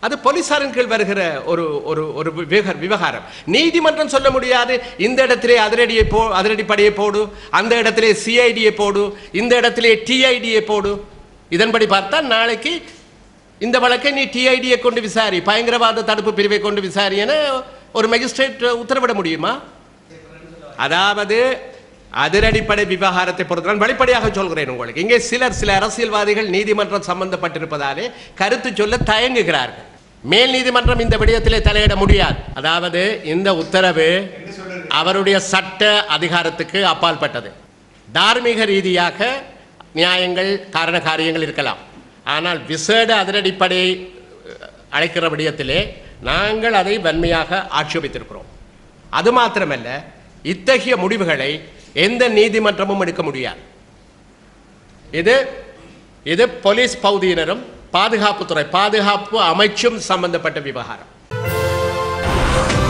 அது போலீசாரின் கீழ் வருகிற ஒரு ஒரு ஒரு விவக- விவகாரம் நீதிமன்றம் சொல்ல முடியாது இந்த இடத்திலே அதிரடியை போ அதிரடிப்படையை போடு அந்த இடத்திலே சிஐடியை போடு இந்த இடத்திலே டிஐடியை போடு இதன்படி பார்த்தால் நாளைக்கு இந்த வழக்கை நீ டிஐடியை கொண்டு விசாரி பயங்கரவாத தடுப்பு பிரிவை கொண்டு விசாரி என ஒரு மேஜிஸ்ட்ரேட் உத்தரவிட முடியுமா அதாவது அதிரடிப்படை விவகாரத்தை பொறுத்து நான் வெளிப்படையாக சொல்கிறேன் உங்களுக்கு இங்கே சிலர் சில அரசியல்வாதிகள் நீதிமன்றம் சம்பந்தப்பட்டிருப்பதாலே கருத்து சொல்ல தயங்குகிறார்கள் மேல் நீதிமன்றம் இந்த விடயத்திலே தலையிட முடியாது அதாவது இந்த உத்தரவு அவருடைய சட்ட அதிகாரத்துக்கு அப்பாற்பட்டது தார்மீக ரீதியாக நியாயங்கள் காரண காரியங்கள் இருக்கலாம் ஆனால் விசேட அதிரடிப்படை அழைக்கிற விடயத்திலே நாங்கள் அதை வன்மையாக ஆட்சேபித்திருக்கிறோம் அது மாத்திரமல்ல இத்தகைய முடிவுகளை எந்த நீதிமன்றமும் எடுக்க முடியாது இது இது போலீஸ் பகுதியினரும் பாதுகாப்புத்துறை பாதுகாப்பு அமைச்சும் சம்பந்தப்பட்ட விவகாரம்